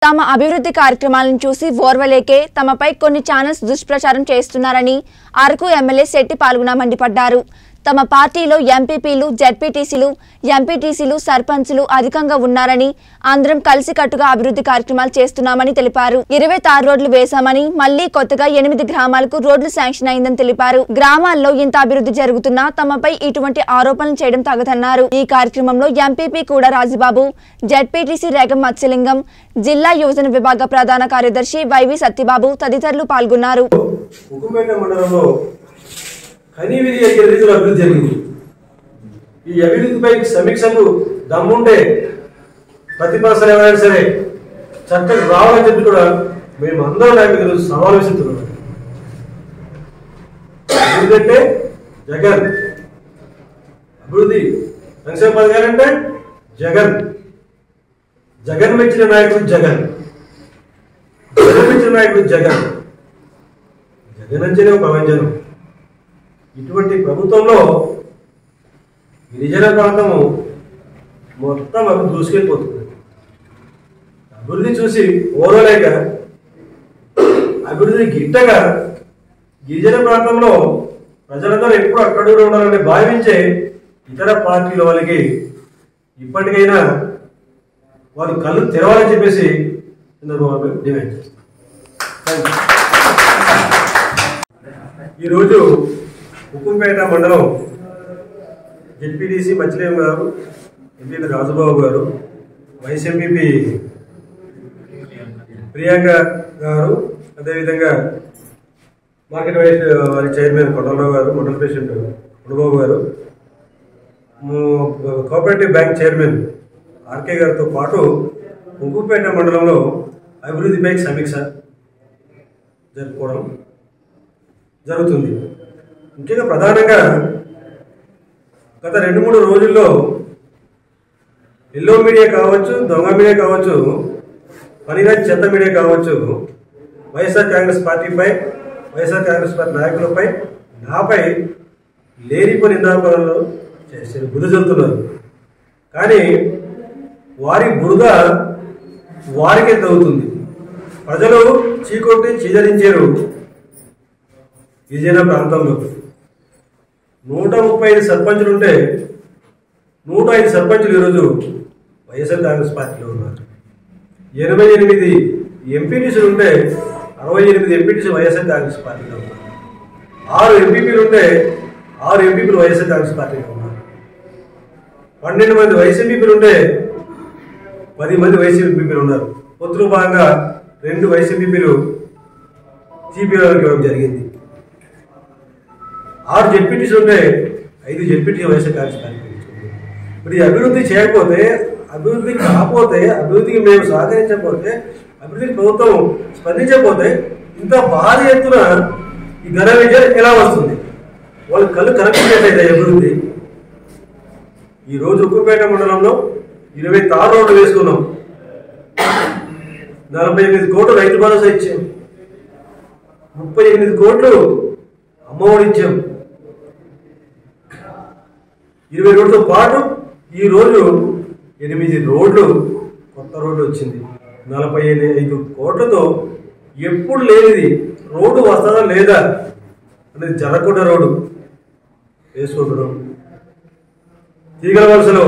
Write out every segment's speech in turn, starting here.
తమ అభివృద్ధి కార్యక్రమాలను చూసి ఓర్వలేకే తమపై కొన్ని ఛానల్స్ దుష్ప్రచారం చేస్తున్నారని అరకు ఎమ్మెల్యే శెట్టి పాల్గొన మండిపడ్డారు తమ పార్టీలో ఎంపీపీలు జెడ్పీటీసీలు ఎంపీటీసీలు సర్పంచులు అధికంగా ఉన్నారని అందరం కలిసికట్టుగా అభివృద్ధి కార్యక్రమాలు చేస్తున్నామని తెలిపారు ఇరవై తారు రోడ్లు వేశామని మళ్లీ కొత్తగా ఎనిమిది గ్రామాలకు రోడ్లు శాంక్షన్ అయిందని తెలిపారు గ్రామాల్లో ఇంత అభివృద్ధి జరుగుతున్నా తమపై ఇటువంటి ఆరోపణలు చేయడం తగదన్నారు ఈ కార్యక్రమంలో ఎంపీపీ కూడా రాజుబాబు జెడ్పీటీసీ రేగం మత్స్యలింగం జిల్లా యువజన విభాగ ప్రధాన కార్యదర్శి వైవి సత్యబాబు తదితరులు పాల్గొన్నారు ఉక్కుపేట మండలంలో కనీవిధి అయ్యే రీతిలో అభివృద్ధి జరిగింది ఈ అభివృద్ధిపై సమీక్షకు దమ్ముంటే ప్రతిపక్షాలు ఎవరైనా సరే చర్చకు రావాలని చెప్పి కూడా మేము అందరం నాయకులు సమావేశిస్తున్నాం అభివృద్ధి అంటే జగన్ అభివృద్ధి సంక్షేమ పథకాలంటే జగన్ జగన్ మెచ్చిన నాయకుడు జగన్ జగన్ మెచ్చిన నాయకుడు జగన్ జగన్ అంటేనే ఒక ప్రపంచం ఇటువంటి ప్రభుత్వంలో గిరిజన ప్రాంతము మొత్తం అభివృద్ధి దూసుకెళ్ళిపోతుంది అభివృద్ధి చూసి ఓరలేక అభివృద్ధి గిట్టగా గిరిజన ప్రాంతంలో ప్రజలందరూ ఎప్పుడు అక్కడ ఉండాలని భావించే ఇతర పార్టీల వాళ్ళకి ఇప్పటికైనా వారు కళ్ళు తెరవాలని చెప్పేసి చంద్రబాబు నాయుడు డిమాండ్ చేస్తారు థ్యాంక్ యూ. ఈరోజు ఉక్కుంపేట మండలం జెడ్పీటీసీ మచిలేం గారు ఎంపీ రాజుబాబు గారు వైస్ ఎంపీపీ ప్రియాంక గారు అదేవిధంగా మార్కెట్ వైస్ వారి చైర్మన్ కొండలరావు గారు మండల ప్రెసిడెంట్ కొండబాబు గారు ము- కోఆపరేటివ్ బ్యాంక్ చైర్మన్ ఆర్కే గారితో పాటు ఉక్కుపేట మండలంలో అభివృద్ధిపై సమీక్ష జరుపుకోవడం జరుగుతుంది ముఖ్యంగా ప్రధానంగా గత రెండు మూడు రోజుల్లో ఎల్లో మీడియా కావచ్చు దొంగ మీడియా కావచ్చు పనిరాజ్ చెత్త మీడియా కావచ్చు వైఎస్ఆర్ కాంగ్రెస్ పార్టీపై వైఎస్ఆర్ కాంగ్రెస్ పార్టీ నాయకులపై నాపై లేనిపోని నిందాపనలు చేసి బురద చల్లుతున్నారు కానీ వారి బురద వారికే తగ్గుతుంది ప్రజలు చీకొట్టి చీదరించారు గిరిజన ప్రాంతంలో నూట ముప్పై ఐదు సర్పంచులు ఉంటే నూట ఐదు సర్పంచులు ఈరోజు వైఎస్ఆర్ కాంగ్రెస్ పార్టీలో ఉన్నారు ఎనభై ఎనిమిది ఎంపీటీసీలు ఉంటే అరవై ఎనిమిది ఎంపీటీసీ వైఎస్ఆర్ కాంగ్రెస్ పార్టీలో ఉన్నారు ఆరు ఎంపీపీలు ఉంటే ఆరు ఎంపీపీలు వైఎస్ఆర్ కాంగ్రెస్ పార్టీలో ఉన్నారు పన్నెండు మంది వైస్ ఎంపీపీలు ఉంటే పది మంది వైస్ ఎంపీపీలు ఉన్నారు పొత్తులు భాగంగా రెండు వైస్ ఎంపీపీలు సిపిఐకి ఇవ్వడం జరిగింది ఆరు జెడ్పీటీసీ ఉంటే ఐదు జెడ్పీటీసీ వైఎస్ఆర్ కాంగ్రెస్ పార్టీ ఇచ్చింది. మరి ఈ అభివృద్ధి చేయకపోతే అభివృద్ధి కాకపోతే అభివృద్ధికి మేము సహకరించకపోతే అభివృద్ధికి ప్రభుత్వం స్పందించకపోతే ఇంత భారీ ఎత్తున ఈ ఘన విజయం ఎలా వస్తుంది వాళ్ళు కళ్ళు కనెక్ట్ అభివృద్ధి ఈ రోజు ఉక్కుపేట మండలంలో ఇరవై తారు రోడ్లు వేసుకున్నాం నలభై ఎనిమిది కోట్లు రైతు భరోసా ఇచ్చాం ముప్పై ఎనిమిది కోట్లు అమ్మఒడి ఇచ్చాం ఇరవై రోడ్లతో పాటు ఈ రోజు ఎనిమిది రోడ్లు కొత్త రోడ్డు వచ్చింది నలభై ఐదు కోట్లతో ఎప్పుడు లేనిది రోడ్డు వస్తుందా లేదా అనేది జరగకుండా రోడ్డు వేసుకుంటున్నాం తీగల వలసలో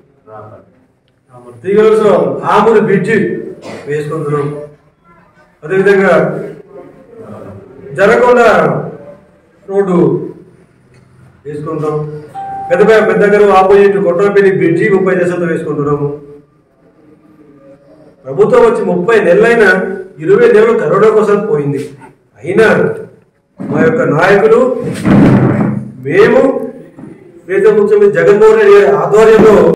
తీగల వలసలో ఆముడు బ్రిడ్జి వేసుకుంటున్నాం అదేవిధంగా జరగకుండా రోడ్డు వేసుకుంటాం పెద్ద పెద్ద గారు ఆపోజిట్ కొట్టపల్లి బ్రిడ్జి ముప్పై దశలతో వేసుకుంటున్నాము ప్రభుత్వం వచ్చి ముప్పై నెలలైనా ఇరవై నెలలు కరోనా కోసం పోయింది అయినా మా యొక్క నాయకులు మేము ప్రీతం ముఖ్యమంత్రి జగన్మోహన్ రెడ్డి గారి ఆధ్వర్యంలో